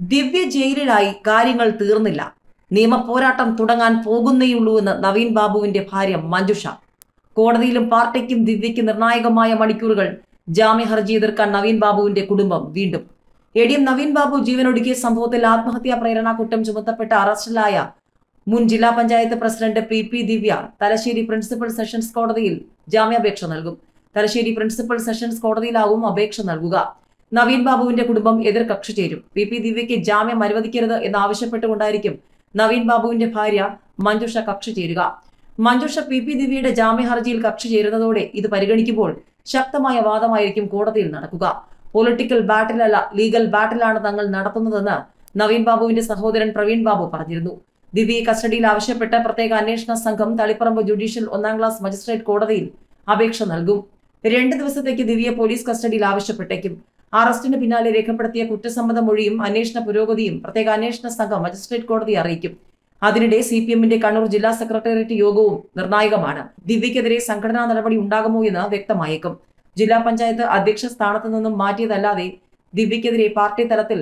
ദിവ്യ ജയിലിലായി കാര്യങ്ങൾ തീർന്നില്ല നിയമപോരാട്ടം തുടങ്ങാൻ പോകുന്നേയുള്ളൂ എന്ന് നവീൻ ബാബുവിന്റെ ഭാര്യ മഞ്ജുഷ കോടതിയിലും പാർട്ടിക്കും ദിവ്യയ്ക്ക് നിർണായകമായ മണിക്കൂറുകൾ ജാമ്യ ഹർജി എതിർക്കാൻ നവീൻ ബാബുവിന്റെ കുടുംബം വീണ്ടും A D M Naveen Babu ജീവനൊടുക്കിയ സംഭവത്തിൽ ആത്മഹത്യാ പ്രേരണ കുറ്റം ചുമത്തപ്പെട്ട അറസ്റ്റിലായ മുൻ ജില്ലാ panchayat president P P Divya Thalassery principal sessions കോടതിയിൽ ജാമ്യാപേക്ഷ നൽകും തലശ്ശേരി പ്രിൻസിപ്പൽ സെഷൻസ് കോടതിയിലാവും അപേക്ഷ നൽകുക നവീൻ ബാബുവിന്റെ കുടുംബം എതിർ കക്ഷി ചേരും പി പി ദിവ്യയ്ക്ക് ജാമ്യം അനുവദിക്കരുത് എന്നാവശ്യപ്പെട്ടുകൊണ്ടായിരിക്കും നവീൻ ബാബുവിന്റെ ഭാര്യ മഞ്ജുഷ കക്ഷി ചേരുക മഞ്ജുഷ പി പി ദിവ്യയുടെ ജാമ്യ ഹർജിയിൽ കക്ഷി ചേരുന്നതോടെ ഇത് പരിഗണിക്കുമ്പോൾ ശക്തമായ വാദമായിരിക്കും കോടതിയിൽ നടക്കുക പൊളിറ്റിക്കൽ ബാറ്റിലല്ല ലീഗൽ ബാറ്റിലാണ് തങ്ങൾ നടത്തുന്നതെന്ന് നവീൻ ബാബുവിന്റെ സഹോദരൻ പ്രവീൺ ബാബു പറഞ്ഞിരുന്നു ദിവ്യയെ കസ്റ്റഡിയിൽ ആവശ്യപ്പെട്ട് പ്രത്യേക അന്വേഷണ സംഘം തളിപ്പറമ്പ് ജുഡീഷ്യൽ ഒന്നാം ക്ലാസ് മജിസ്ട്രേറ്റ് കോടതിയിൽ അപേക്ഷ നൽകും രണ്ട് ദിവസത്തേക്ക് ദിവ്യയെ പോലീസ് കസ്റ്റഡിയിൽ ആവശ്യപ്പെട്ടേക്കും അറസ്റ്റിന് പിന്നാലെ രേഖപ്പെടുത്തിയ കുറ്റസമ്മത മൊഴിയും അന്വേഷണ പുരോഗതിയും പ്രത്യേക അന്വേഷണ സംഘം മജിസ്ട്രേറ്റ് കോടതിയെ അറിയിക്കും അതിനിടെ സി പി എമ്മിന്റെ കണ്ണൂർ ജില്ലാ സെക്രട്ടേറിയറ്റ് യോഗവും നിർണായകമാണ് ദിവ്യക്കെതിരെ സംഘടനാ നടപടി ഉണ്ടാകുമോ എന്ന് വ്യക്തമായേക്കും ജില്ലാ പഞ്ചായത്ത് അധ്യക്ഷ സ്ഥാനത്ത് നിന്നും മാറ്റിയതല്ലാതെ ദിവ്യക്കെതിരെ പാർട്ടി തലത്തിൽ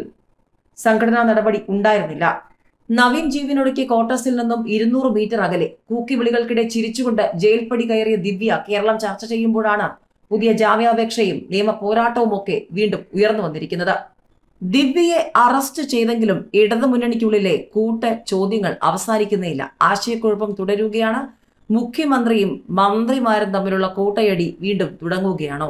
സംഘടനാ നടപടി ഉണ്ടായിരുന്നില്ല നവീൻ ജീവനൊടുക്കിയ ക്വാർട്ടേഴ്സിൽ നിന്നും ഇരുന്നൂറ് മീറ്റർ അകലെ കൂക്കിവിളികൾക്കിടെ ചിരിച്ചുകൊണ്ട് ജയിൽ പടി കയറിയ ദിവ്യ കേരളം ചർച്ച ചെയ്യുമ്പോഴാണ് പുതിയ ജാമ്യാപേക്ഷയും നിയമ പോരാട്ടവും ഒക്കെ വീണ്ടും ഉയർന്നു വന്നിരിക്കുന്നത് ദിവ്യയെ അറസ്റ്റ് ചെയ്തെങ്കിലും ഇടതുമുന്നണിക്കുള്ളിലെ കൂട്ട ചോദ്യങ്ങൾ അവസാനിക്കുന്നേയില്ല ആശയക്കുഴപ്പം തുടരുകയാണ് മുഖ്യമന്ത്രിയും മന്ത്രിമാരും തമ്മിലുള്ള കൂട്ടയടി വീണ്ടും തുടങ്ങുകയാണോ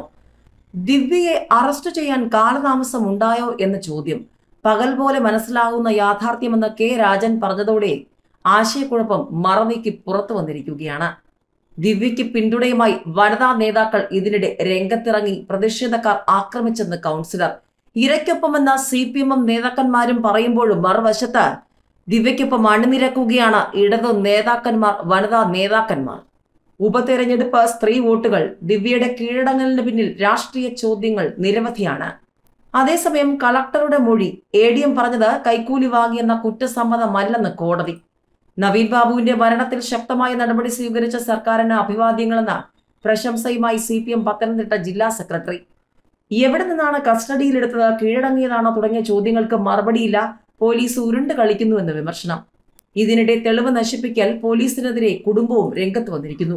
ദിവ്യയെ അറസ്റ്റ് ചെയ്യാൻ കാലതാമസം ഉണ്ടായോ എന്ന ചോദ്യം പകൽ പോലെ മനസ്സിലാകുന്ന യാഥാർത്ഥ്യമെന്ന് കെ രാജൻ പറഞ്ഞതോടെ ആശയക്കുഴപ്പം മറനീക്കി പുറത്തു വന്നിരിക്കുകയാണ് ദിവ്യയ്ക്ക് പിന്തുണയുമായി വനിതാ നേതാക്കൾ ഇതിനിടെ രംഗത്തിറങ്ങി പ്രതിഷേധക്കാർ ആക്രമിച്ചെന്ന് കൗൺസിലർ ഇരയ്ക്കൊപ്പമെന്ന സി പി എം നേതാക്കന്മാരും പറയുമ്പോഴും മറുവശത്ത് ദിവ്യയ്ക്കൊപ്പം അണിനിരക്കുകയാണ് ഇടതു നേതാക്കന്മാർ വനിതാ നേതാക്കന്മാർ ഉപതെരഞ്ഞെടുപ്പ് സ്ത്രീ വോട്ടുകൾ ദിവ്യയുടെ കീഴടങ്ങലിന് പിന്നിൽ രാഷ്ട്രീയ ചോദ്യങ്ങൾ നിരവധിയാണ് അതേസമയം കളക്ടറുടെ മൊഴി എ ഡി എം പറഞ്ഞത് കൈക്കൂലി വാങ്ങിയെന്ന കുറ്റസമ്മതമല്ലെന്ന് കോടതി നവീൻ ബാബുവിന്റെ മരണത്തിൽ ശക്തമായ നടപടി സ്വീകരിച്ച സർക്കാരിന് അഭിവാദ്യങ്ങളെന്ന പ്രശംസയുമായി സി പി എം പത്തനംതിട്ട ജില്ലാ സെക്രട്ടറി എവിടെ നിന്നാണ് കസ്റ്റഡിയിലെടുത്തത് കീഴടങ്ങിയതാണോ തുടങ്ങിയ ചോദ്യങ്ങൾക്ക് മറുപടിയില്ല പോലീസ് ഉരുണ്ട് കളിക്കുന്നുവെന്ന് വിമർശനം ഇതിനിടെ തെളിവ് നശിപ്പിക്കൽ പോലീസിനെതിരെ കുടുംബവും രംഗത്ത് വന്നിരിക്കുന്നു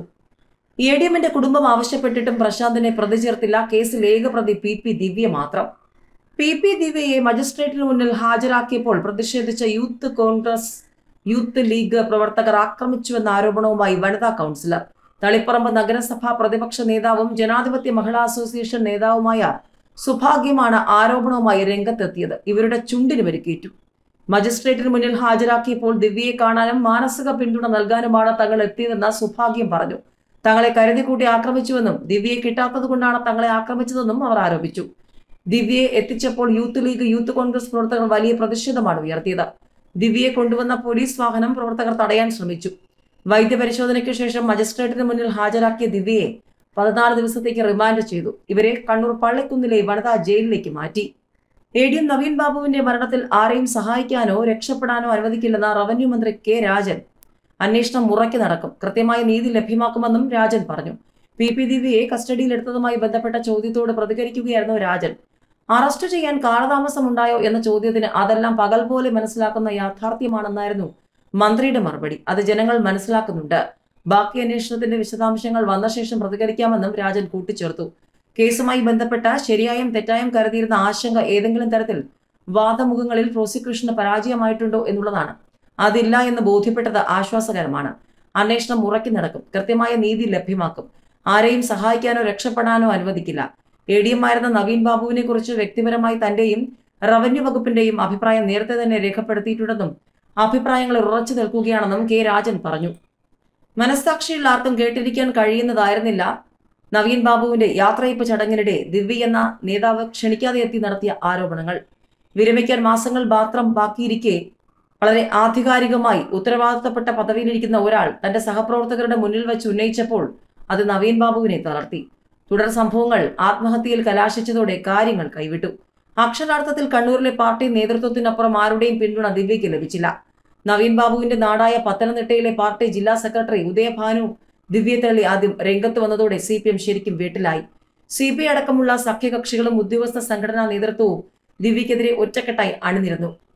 എ ഡി എമ്മിന്റെ കുടുംബം ആവശ്യപ്പെട്ടിട്ടും പ്രശാന്തിനെ പ്രതി ചേർത്തില്ല കേസിൽ ഏകപ്രതി പി പി ദിവ്യ മാത്രം പി പി ദിവ്യയെ മജിസ്ട്രേറ്റിന് മുന്നിൽ ഹാജരാക്കിയപ്പോൾ പ്രതിഷേധിച്ച യൂത്ത് കോൺഗ്രസ് യൂത്ത് ലീഗ് പ്രവർത്തകർ ആക്രമിച്ചുവെന്ന ആരോപണവുമായി വനിതാ കൗൺസിലർ തളിപ്പറമ്പ് നഗരസഭാ പ്രതിപക്ഷ നേതാവും ജനാധിപത്യ മഹിളാ അസോസിയേഷൻ നേതാവുമായ സുഭാഗ്യമാണ് ആരോപണവുമായി രംഗത്തെത്തിയത് ഇവരുടെ ചുണ്ടിന് പരിക്കേറ്റു മജിസ്ട്രേറ്റിന് മുന്നിൽ ഹാജരാക്കിയപ്പോൾ ദിവ്യയെ കാണാനും മാനസിക പിന്തുണ നൽകാനുമാണ് തങ്ങൾ എത്തിയതെന്ന് സുഭാഗ്യം പറഞ്ഞു തങ്ങളെ കരുതിക്കൂട്ടി ആക്രമിച്ചുവെന്നും ദിവ്യയെ കിട്ടാത്തത് കൊണ്ടാണ് തങ്ങളെ ആക്രമിച്ചതെന്നും അവർ ആരോപിച്ചു ദിവ്യയെ എത്തിച്ചപ്പോൾ യൂത്ത് ലീഗ് യൂത്ത് കോൺഗ്രസ് പ്രവർത്തകർ വലിയ പ്രതിഷേധമാണ് ഉയർത്തിയത് ദിവ്യയെ കൊണ്ടുവന്ന പോലീസ് വാഹനം പ്രവർത്തകർ തടയാൻ ശ്രമിച്ചു വൈദ്യപരിശോധനയ്ക്ക് ശേഷം മജിസ്ട്രേറ്റിന് മുന്നിൽ ഹാജരാക്കിയ ദിവ്യയെ പതിനാല് ദിവസത്തേക്ക് റിമാൻഡ് ചെയ്തു ഇവരെ കണ്ണൂർ പള്ളിക്കുന്നിലെ വനിതാ ജയിലിലേക്ക് മാറ്റി എ ഡി എം നവീൻ ബാബുവിന്റെ മരണത്തിൽ ആരെയും സഹായിക്കാനോ രക്ഷപ്പെടാനോ അനുവദിക്കില്ലെന്ന റവന്യൂ മന്ത്രി കെ രാജൻ അന്വേഷണം മുറയ്ക്ക് നടക്കും കൃത്യമായ നീതി ലഭ്യമാക്കുമെന്നും രാജൻ പറഞ്ഞു പി പി ദിവ്യയെ കസ്റ്റഡിയിലെടുത്തതുമായി ബന്ധപ്പെട്ട ചോദ്യത്തോട് പ്രതികരിക്കുകയായിരുന്നു രാജൻ അറസ്റ്റ് ചെയ്യാൻ കാലതാമസമുണ്ടായോ എന്ന ചോദ്യത്തിന് അതെല്ലാം പകൽ പോലെ മനസ്സിലാക്കുന്ന യാഥാർത്ഥ്യമാണെന്നായിരുന്നു മന്ത്രിയുടെ മറുപടി അത് ജനങ്ങൾ മനസ്സിലാക്കുന്നുണ്ട് ബാക്കി അന്വേഷണത്തിന്റെ വിശദാംശങ്ങൾ വന്ന ശേഷം പ്രതികരിക്കാമെന്നും രാജൻ കൂട്ടിച്ചേർത്തു കേസുമായി ബന്ധപ്പെട്ട ശരിയായും തെറ്റായും കരുതിയിരുന്ന ആശങ്ക ഏതെങ്കിലും തരത്തിൽ വാദമുഖങ്ങളിൽ പ്രോസിക്യൂഷന് പരാജയമായിട്ടുണ്ടോ എന്നുള്ളതാണ് അതില്ല എന്ന് ബോധ്യപ്പെട്ടത് ആശ്വാസകരമാണ് അന്വേഷണം മുറയ്ക്ക് നടക്കും കൃത്യമായ നീതി ലഭ്യമാക്കും ആരെയും സഹായിക്കാനോ രക്ഷപ്പെടാനോ അനുവദിക്കില്ല എ ഡി എം ആയിരുന്ന നവീൻ ബാബുവിനെ കുറിച്ച് വ്യക്തിപരമായി തന്റെയും റവന്യൂ വകുപ്പിന്റെയും അഭിപ്രായം നേരത്തെ തന്നെ രേഖപ്പെടുത്തിയിട്ടുണ്ടെന്നും അഭിപ്രായങ്ങൾ ഉറച്ചു നിൽക്കുകയാണെന്നും കെ രാജൻ പറഞ്ഞു മനസ്സാക്ഷിയിൽ ആർക്കും കേട്ടിരിക്കാൻ കഴിയുന്നതായിരുന്നില്ല നവീൻ ബാബുവിന്റെ യാത്രയപ്പ് ചടങ്ങിനിടെ ദിവ്യ എന്ന നേതാവ് ക്ഷണിക്കാതെ എത്തി നടത്തിയ ആരോപണങ്ങൾ വിരമിക്കാൻ മാസങ്ങൾ മാത്രം ബാക്കിയിരിക്കെ വളരെ ആധികാരികമായി ഉത്തരവാദിത്തപ്പെട്ട പദവിയിലിരിക്കുന്ന ഒരാൾ തന്റെ സഹപ്രവർത്തകരുടെ മുന്നിൽ വെച്ച് ഉന്നയിച്ചപ്പോൾ അത് നവീൻ ബാബുവിനെ തളർത്തി തുടർ സംഭവങ്ങൾ ആത്മഹത്യയിൽ കലാശിച്ചതോടെ കാര്യങ്ങൾ കൈവിട്ടു അക്ഷരാർത്ഥത്തിൽ കണ്ണൂരിലെ പാർട്ടി നേതൃത്വത്തിനപ്പുറം ആരുടെയും പിന്തുണ ദിവ്യയ്ക്ക് ലഭിച്ചില്ല നവീൻ ബാബുവിന്റെ നാടായ പത്തനംതിട്ടയിലെ പാർട്ടി ജില്ലാ സെക്രട്ടറി ഉദയഭാനു ദിവ്യ തള്ളി ആദ്യം രംഗത്ത് വന്നതോടെ സി പി എം ശരിക്കും വീട്ടിലായി സി പി ഐ അടക്കമുള്ള സഖ്യകക്ഷികളും ഉദ്യോഗസ്ഥ സംഘടനാ നേതൃത്വവും ദിവ്യക്കെതിരെ ഒറ്റക്കെട്ടായി അണിനിരന്നു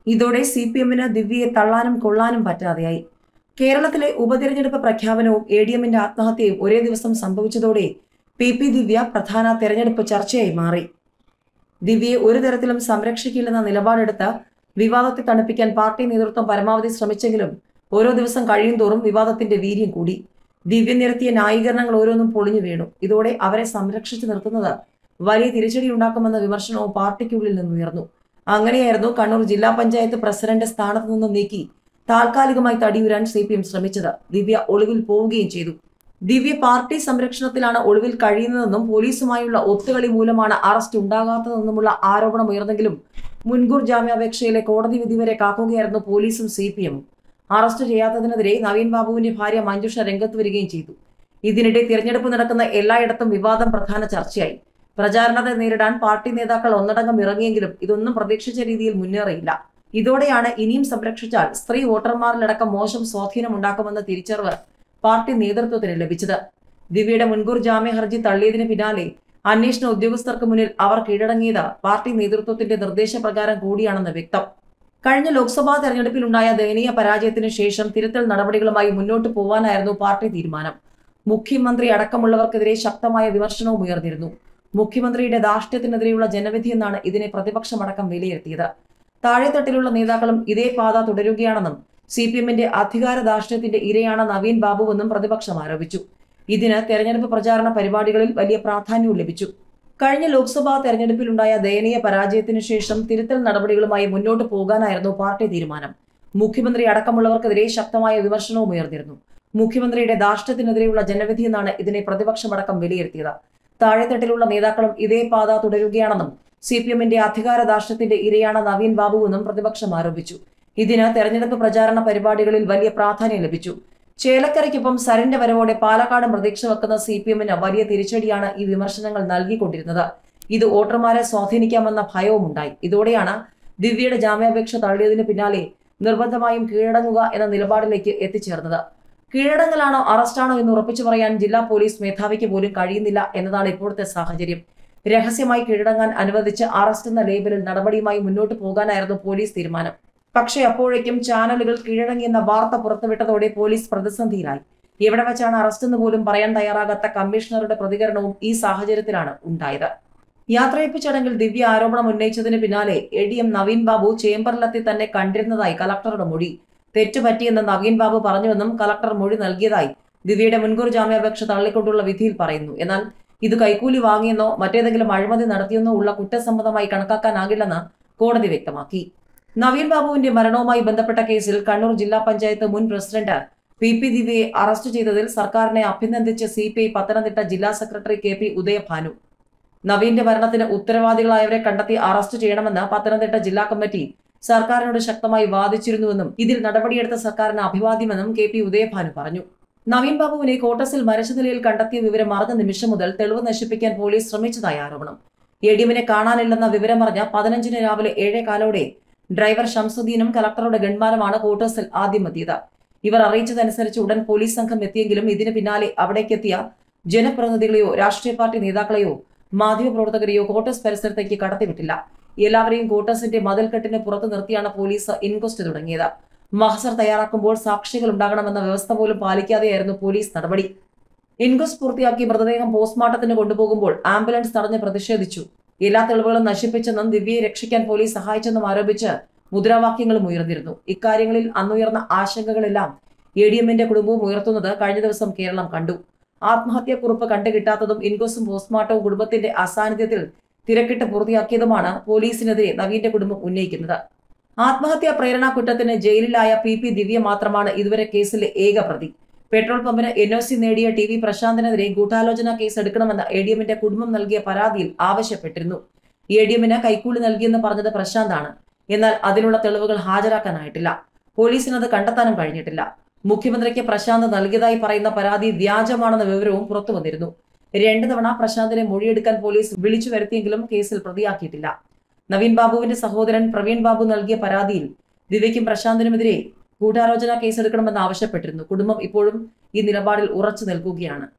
ഇതോടെ സി പി എമ്മിന് ദിവ്യയെ തള്ളാനും കൊള്ളാനും പറ്റാതെയായി കേരളത്തിലെ ഉപതിരഞ്ഞെടുപ്പ് പ്രഖ്യാപനവും എ ഡി എമ്മിന്റെ ആത്മഹത്യയും ഒരേ ദിവസം സംഭവിച്ചതോടെ പി പി ദിവ്യ പ്രധാന തെരഞ്ഞെടുപ്പ് ചർച്ചയായി മാറി ദിവ്യയെ ഒരു തരത്തിലും സംരക്ഷിക്കില്ലെന്ന നിലപാടെടുത്ത് വിവാദത്തെ തണുപ്പിക്കാൻ പാർട്ടി നേതൃത്വം പരമാവധി ശ്രമിച്ചെങ്കിലും ഓരോ ദിവസം കഴിയുന്തോറും വിവാദത്തിന്റെ വീര്യം കൂടി ദിവ്യ നിരത്തിയ ന്യായീകരണങ്ങൾ ഓരോന്നും പൊളിഞ്ഞു വീണു ഇതോടെ അവരെ സംരക്ഷിച്ചു നിർത്തുന്നത് വലിയ തിരിച്ചടി ഉണ്ടാക്കുമെന്ന വിമർശനവും പാർട്ടിക്കുള്ളിൽ നിന്നുയർന്നു അങ്ങനെയായിരുന്നു കണ്ണൂർ ജില്ലാ പഞ്ചായത്ത് പ്രസിഡന്റ് സ്ഥാനത്ത് നിന്ന് നീക്കി താൽക്കാലികമായി തടിയുരാൻ സി പി എം ശ്രമിച്ചത് ദിവ്യ ഒളിവിൽ പോവുകയും ചെയ്തു ദിവ്യ പാർട്ടി സംരക്ഷണത്തിലാണ് ഒളിവിൽ കഴിയുന്നതെന്നും പോലീസുമായുള്ള ഒത്തുകളി മൂലമാണ് അറസ്റ്റ് ഉണ്ടാകാത്തതെന്നുമുള്ള ആരോപണം ഉയർന്നെങ്കിലും മുൻകൂർ ജാമ്യാപേക്ഷയിലെ കോടതി വിധി വരെ കാക്കുകയായിരുന്നു പോലീസും സി പി എമ്മും അറസ്റ്റ് ചെയ്യാത്തതിനെതിരെ നവീൻ ബാബുവിന്റെ ഭാര്യ മഞ്ജുഷ രംഗത്ത് വരികയും ചെയ്തു ഇതിനിടെ തിരഞ്ഞെടുപ്പ് നടക്കുന്ന എല്ലായിടത്തും വിവാദം പ്രധാന ചർച്ചയായി പ്രചാരണത്തെ നേരിടാൻ പാർട്ടി നേതാക്കൾ ഒന്നടങ്കം ഇറങ്ങിയെങ്കിലും ഇതൊന്നും പ്രതീക്ഷിച്ച രീതിയിൽ മുന്നേറിയില്ല ഇതോടെയാണ് ഇനിയും സംരക്ഷിച്ചാൽ സ്ത്രീ വോട്ടർമാരിലടക്കം മോശം സ്വാധീനം ഉണ്ടാക്കുമെന്ന തിരിച്ചറിവ് പാർട്ടി നേതൃത്വത്തിന് ലഭിച്ചത് ദിവ്യയുടെ മുൻകൂർ ജാമ്യ ഹർജി തള്ളിയതിന് പിന്നാലെ അന്വേഷണ ഉദ്യോഗസ്ഥർക്ക് മുന്നിൽ അവർ കീഴടങ്ങിയത് പാർട്ടി നേതൃത്വത്തിന്റെ നിർദ്ദേശപ്രകാരം കൂടിയാണെന്ന് വ്യക്തം കഴിഞ്ഞ ലോക്സഭാ തെരഞ്ഞെടുപ്പിലുണ്ടായ ദയനീയ പരാജയത്തിന് ശേഷം തിരുത്തൽ നടപടികളുമായി മുന്നോട്ട് പോവാനായിരുന്നു പാർട്ടി തീരുമാനം മുഖ്യമന്ത്രി അടക്കമുള്ളവർക്കെതിരെ ശക്തമായ വിമർശനവും ഉയർന്നിരുന്നു മുഖ്യമന്ത്രിയുടെ ധാർഷ്ട്യത്തിനെതിരെയുള്ള ജനവിധി എന്നാണ് ഇതിനെ പ്രതിപക്ഷമടക്കം വിലയിരുത്തിയത് താഴെത്തട്ടിലുള്ള നേതാക്കളും ഇതേ പാത തുടരുകയാണെന്നും സി പി എമ്മിന്റെ അധികാര ധാർഷ്ട്യത്തിന്റെ ഇരയാണ് നവീൻ ബാബുവെന്നും പ്രതിപക്ഷം ആരോപിച്ചു ഇതിന് തെരഞ്ഞെടുപ്പ് പ്രചാരണ പരിപാടികളിൽ വലിയ പ്രാധാന്യവും ലഭിച്ചു കഴിഞ്ഞ ലോക്സഭാ തെരഞ്ഞെടുപ്പിലുണ്ടായ ദയനീയ പരാജയത്തിനു ശേഷം തിരുത്തൽ നടപടികളുമായി മുന്നോട്ട് പോകാനായിരുന്നു പാർട്ടി തീരുമാനം മുഖ്യമന്ത്രി അടക്കമുള്ളവർക്കെതിരെ ശക്തമായ വിമർശനവും ഉയർന്നിരുന്നു മുഖ്യമന്ത്രിയുടെ ധാർഷ്ട്യത്തിനെതിരെയുള്ള ജനവിധി എന്നാണ് ഇതിനെ പ്രതിപക്ഷമടക്കം വിലയിരുത്തിയത് താഴെത്തട്ടിലുള്ള നേതാക്കളും ഇതേ പാത തുടരുകയാണെന്നും സി പി എമ്മിന്റെ അധികാര ധാർഷ്ട്യത്തിന്റെ ഇരയാണ് നവീൻ ബാബുവെന്നും പ്രതിപക്ഷം ആരോപിച്ചു ഇതിന് തെരഞ്ഞെടുപ്പ് പ്രചാരണ പരിപാടികളിൽ വലിയ പ്രാധാന്യം ലഭിച്ചു ചേലക്കരയ്ക്കൊപ്പം സരിന്റെ വരവോടെ പാലക്കാട് പ്രതീക്ഷ വെക്കുന്ന സി പി എമ്മിന് വലിയ തിരിച്ചടിയാണ് ഈ വിമർശനങ്ങൾ നൽകിക്കൊണ്ടിരുന്നത് ഇത് വോട്ടർമാരെ സ്വാധീനിക്കാമെന്ന ഭയവും ഉണ്ടായി ഇതോടെയാണ് ദിവ്യയുടെ ജാമ്യാപേക്ഷ തള്ളിയതിന് പിന്നാലെ നിർബന്ധമായും കീഴടങ്ങുക എന്ന നിലപാടിലേക്ക് എത്തിച്ചേർന്നത് കീഴടങ്ങലാണോ അറസ്റ്റാണോ എന്ന് ഉറപ്പിച്ചു പറയാൻ ജില്ലാ പോലീസ് മേധാവിക്ക് പോലും കഴിയുന്നില്ല എന്നതാണ് ഇപ്പോഴത്തെ സാഹചര്യം രഹസ്യമായി കീഴടങ്ങാൻ അനുവദിച്ച് അറസ്റ്റ് എന്ന ലേബലിൽ നടപടിയുമായി മുന്നോട്ട് പോകാനായിരുന്നു പോലീസ് തീരുമാനം പക്ഷേ അപ്പോഴേക്കും ചാനലുകൾ കീഴടങ്ങിയെന്ന വാർത്ത പുറത്തുവിട്ടതോടെ പോലീസ് പ്രതിസന്ധിയിലായി എവിടെ വെച്ചാണ് അറസ്റ്റ് എന്ന് പോലും പറയാൻ തയ്യാറാകാത്ത കമ്മീഷണറുടെ പ്രതികരണവും ഈ സാഹചര്യത്തിലാണ് ഉണ്ടായത് യാത്രയപ്പ് ചടങ്ങിൽ ദിവ്യ ആരോപണം ഉന്നയിച്ചതിന് പിന്നാലെ A D M Naveen Babu ചേംബറിലെത്തി തന്നെ കണ്ടിരുന്നതായി കളക്ടറുടെ മൊഴി തെറ്റുപറ്റിയെന്ന് നവീൻ ബാബു പറഞ്ഞുവെന്നും കളക്ടർ മൊഴി നൽകിയതായി ദിവ്യയുടെ മുൻകൂർ ജാമ്യാപേക്ഷ തള്ളിക്കൊണ്ടുള്ള വിധിയിൽ പറയുന്നു എന്നാൽ ഇത് കൈക്കൂലി വാങ്ങിയെന്നോ മറ്റേതെങ്കിലും അഴിമതി നടത്തിയെന്നോ ഉള്ള കുറ്റസമ്മതമായി കണക്കാക്കാനാകില്ലെന്ന് കോടതി വ്യക്തമാക്കി നവീൻ ബാബുവിന്റെ മരണവുമായി ബന്ധപ്പെട്ട കേസിൽ കണ്ണൂർ ജില്ലാ പഞ്ചായത്ത് മുൻ പ്രസിഡന്റ് പി പി ദിവ്യയെ അറസ്റ്റ് ചെയ്തതിൽ സർക്കാരിനെ അഭിനന്ദിച്ച് സി പി ഐ പത്തനംതിട്ട ജില്ലാ സെക്രട്ടറി കെ പി ഉദയഭാനു നവീന്റെ മരണത്തിന് ഉത്തരവാദികളായവരെ കണ്ടെത്തി അറസ്റ്റ് ചെയ്യണമെന്ന് പത്തനംതിട്ട ജില്ലാ കമ്മിറ്റി സർക്കാരിനോട് ശക്തമായി വാദിച്ചിരുന്നുവെന്നും ഇതിൽ നടപടിയെടുത്ത സർക്കാരിന് അഭിവാദ്യമെന്നും കെ പി ഉദയഭാനു പറഞ്ഞു നവീൻ ബാബുവിനെ കോട്ടസിൽ മരിച്ച നിലയിൽ കണ്ടെത്തിയ വിവരം അറിഞ്ഞ നിമിഷം മുതൽ തെളിവ് നശിപ്പിക്കാൻ പോലീസ് ശ്രമിച്ചതായി ആരോപണം എ ഡി എമ്മിനെ കാണാനില്ലെന്ന വിവരമറിഞ്ഞ പതിനഞ്ചിന് രാവിലെ ഏഴേ കാലോടെ ഡ്രൈവർ ഷംസുദ്ദീനും കലക്ടറുടെ ഗൺമാനുമാണ് ക്വാർട്ടേഴ്സിൽ ആദ്യം എത്തിയത് ഇവർ അറിയിച്ചതനുസരിച്ച് ഉടൻ പോലീസ് സംഘം എത്തിയെങ്കിലും ഇതിന് പിന്നാലെ അവിടേക്കെത്തിയ ജനപ്രതിനിധികളെയോ രാഷ്ട്രീയ പാർട്ടി നേതാക്കളെയോ മാധ്യമപ്രവർത്തകരെയോ ക്വാർട്ടേഴ്സ് പരിസരത്തേക്ക് കടത്തിവിട്ടില്ല എല്ലാവരെയും ക്വാർട്ടേഴ്സിന്റെ മതിൽക്കെട്ടിന് പുറത്തു നിർത്തിയാണ് പോലീസ് ഇൻക്വസ്റ്റ് തുടങ്ങിയത് മഹസർ തയ്യാറാക്കുമ്പോൾ സാക്ഷികൾ ഉണ്ടാകണമെന്ന വ്യവസ്ഥ പോലും പാലിക്കാതെയായിരുന്നു പോലീസ് നടപടി ഇൻക്വസ്റ്റ് പൂർത്തിയാക്കി മൃതദേഹം പോസ്റ്റ്മോർട്ടത്തിന് കൊണ്ടുപോകുമ്പോൾ ആംബുലൻസ് തടഞ്ഞ് പ്രതിഷേധിച്ചു എല്ലാ തെളിവുകളും നശിപ്പിച്ചെന്നും ദിവ്യയെ രക്ഷിക്കാൻ പോലീസ് സഹായിച്ചെന്നും ആരോപിച്ച് മുദ്രാവാക്യങ്ങളും ഉയർന്നിരുന്നു ഇക്കാര്യങ്ങളിൽ അന്നുയർന്ന ആശങ്കകളെല്ലാം എ ഡി എമ്മിന്റെ കുടുംബവും ഉയർത്തുന്നത് കഴിഞ്ഞ ദിവസം കേരളം കണ്ടു ആത്മഹത്യാക്കുറിപ്പ് കണ്ടുകിട്ടാത്തതും ഇൻക്വസ്റ്റും പോസ്റ്റ്മോർട്ടവും കുടുംബത്തിന്റെ അസാന്നിധ്യത്തിൽ തിരക്കിട്ട് പൂർത്തിയാക്കിയതുമാണ് പോലീസിനെതിരെ നവീന്റെ കുടുംബം ഉന്നയിക്കുന്നത് ആത്മഹത്യാ പ്രേരണാ കുറ്റത്തിന് ജയിലിലായ പി പി ദിവ്യ മാത്രമാണ് ഇതുവരെ കേസിലെ ഏക പ്രതി പെട്രോൾ പമ്പിന് എൻ ഒ സി നേടിയ ടി വി പ്രശാന്തിനെതിരെ ഗൂഢാലോചന കേസ് എടുക്കണമെന്ന് എ ഡി എമ്മിന്റെ കുടുംബം നൽകിയ പരാതിയിൽ ആവശ്യപ്പെട്ടിരുന്നു എ ഡി എമ്മിന് കൈക്കൂലി നൽകിയെന്ന് പറഞ്ഞത് പ്രശാന്താണ് എന്നാൽ അതിനുള്ള തെളിവുകൾ ഹാജരാക്കാനായിട്ടില്ല പോലീസിനത് കണ്ടെത്താനും കഴിഞ്ഞിട്ടില്ല മുഖ്യമന്ത്രിക്ക് പ്രശാന്ത് നൽകിയതായി പറയുന്ന പരാതി വ്യാജമാണെന്ന വിവരവും പുറത്തു വന്നിരുന്നു രണ്ടു തവണ പ്രശാന്തിനെ മൊഴിയെടുക്കാൻ പോലീസ് വിളിച്ചു വരുത്തിയെങ്കിലും കേസിൽ പ്രതിയാക്കിയിട്ടില്ല നവീൻ ബാബുവിന്റെ സഹോദരൻ പ്രവീൺ ബാബു നൽകിയ പരാതിയിൽ ദിവ്യയ്ക്കും പ്രശാന്തിനുമെതിരെ ഗൂഢാലോചന കേസെടുക്കണമെന്ന് ആവശ്യപ്പെട്ടിരുന്നു കുടുംബം ഇപ്പോഴും ഈ നിലപാടിൽ ഉറച്ചു നിൽക്കുകയാണ്